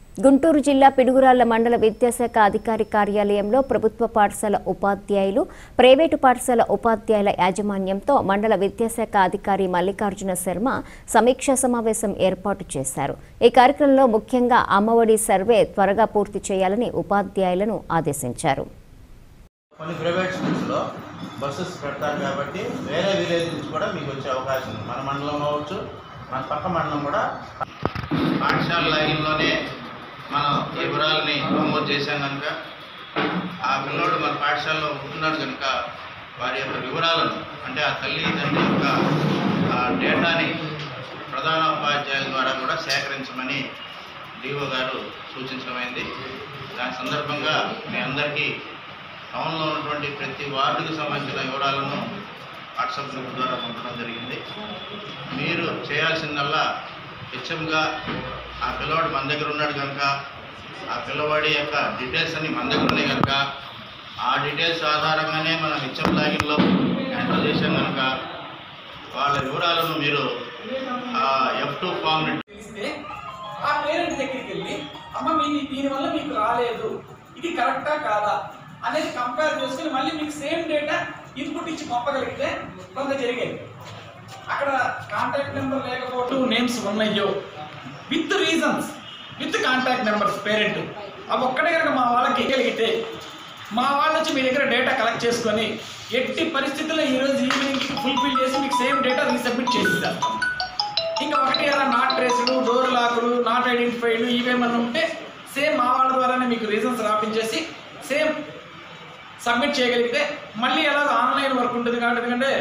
గుంటూరు జిల్లా పిడుగురాళ్ల మండల విద్యాశాఖ అధికారి కార్యాలయంలో ప్రభుత్వ పాఠశాల ఉపాధ్యాయులు ప్రైవేటు పాఠశాల ఉపాధ్యాయుల యాజమాన్యంతో మండల విద్యాశాఖ అధికారి మల్లికార్జున శర్మ సమీక్షా సమావేశం ఏర్పాటు చేశారు ఈ కార్యక్రమంలో ముఖ్యంగా అమ్మఒడి సర్వే త్వరగా పూర్తి చేయాలని ఉపాధ్యాయులను ఆదేశించారు కొన్ని ప్రైవేట్ స్కూల్స్లో బస్సెస్ పెడతారు కాబట్టి వేరే విలేజ్ నుంచి కూడా మీకు వచ్చే అవకాశం ఉంది మన మండలం అవ్వచ్చు మన పక్క మండలం కూడా పాఠశాల లైన్లోనే మనం ఈ వివరాలని నమోదు చేశాం కనుక ఆ పిల్లోడు మన పాఠశాలలో ఉంటున్నాడు కనుక వారి యొక్క వివరాలను అంటే ఆ తల్లి తండ్రి యొక్క ఆ డేటాని ప్రధాన ఉపాధ్యాయుల ద్వారా కూడా సేకరించమని డిఓ గారు సూచించడమైంది దాని సందర్భంగా మీ అందరికీ టౌన్లో ఉన్నటువంటి ప్రతి వార్డుకు సంబంధించిన వివరాలను వాట్సాప్ గ్రూప్ ద్వారా పంపడం జరిగింది మీరు చేయాల్సిందల్లా హెచ్ఎంగా ఆ పిల్లవాడు మన దగ్గర ఉన్నాడు కనుక ఆ పిల్లవాడి యొక్క డీటెయిల్స్ అన్ని మన దగ్గర ఉన్నాయి కనుక ఆ డీటెయిల్స్ ఆధారంగానే మనం హెచ్ఎం లాగిన్లో ఎంటర్ చేసాం కనుక వాళ్ళ వివరాలను మీరు ఎఫ్ టూ ఫామ్ తెలిస్తే ఆ పేరెంట్ దగ్గరికి వెళ్ళి అమ్మ మీ దీనివల్ల మీకు రాలేదు ఇది కరెక్టా కాదా అనేది కంపేర్ చేసుకుని మళ్ళీ మీకు సేమ్ డేటా ఇన్పుట్ ఇచ్చి పంపగలిగితే కొంత జరిగేది అక్కడ కాంటాక్ట్ నెంబర్ లేకపోవడం నేమ్స్ ఉన్నాయో with reasons with contact numbers parent అవి ఒక్కడే కనుక మా వాళ్ళకి ఇవ్వగలిగితే మా వాళ్ళ నుంచి మీ దగ్గర డేటా కలెక్ట్ చేసుకొని ఎట్టి పరిస్థితుల్లో ఈరోజు ఈవినింగ్కి ఫుల్ఫిల్ చేసి మీకు సేమ్ డేటా రీసబ్మిట్ చేసి ఇస్తాం ఇంకా ఒకటి అలా నాట్ ట్రేస్డ్ డోర్ లాకులు నాట్ ఐడెంటిఫైడ్ ఇవేమన్నా ఉంటే సేమ్ మా వాళ్ళ ద్వారానే మీకు రీజన్స్ రాపించేసి సేమ్ సబ్మిట్ చేయగలిగితే మళ్ళీ ఎలాగో ఆన్లైన్ వర్క్ ఉంటుంది కాబట్టి ఎందుకంటే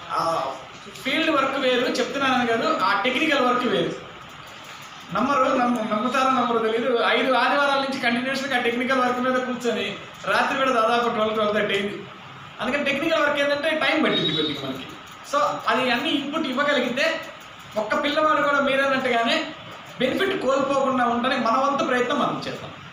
ఫీల్డ్ వర్క్ వేరు చెప్తున్నానని కాదు ఆ టెక్నికల్ వర్క్ వేరు నమ్మరు నమ్ము నమ్ముతారో నమ్మరు తెలియదు ఐదు ఆదివారాల నుంచి కంటిన్యూస్గా ఆ టెక్నికల్ వర్క్ మీద కూర్చొని రాత్రి కూడా దాదాపు ట్వెల్వ్ ట్వెల్వ్ థర్టీ అయింది అందుకని టెక్నికల్ వర్క్ ఏంటంటే టైం పట్టింది కొద్దిగా మనకి సో అది అన్ని ఇన్పుట్ ఇవ్వగలిగితే ఒక్క పిల్లవాడు కూడా మీరన్నట్టుగానే బెనిఫిట్ కోల్పోకుండా ఉండడానికి మన వంతు ప్రయత్నం మనం చేస్తాం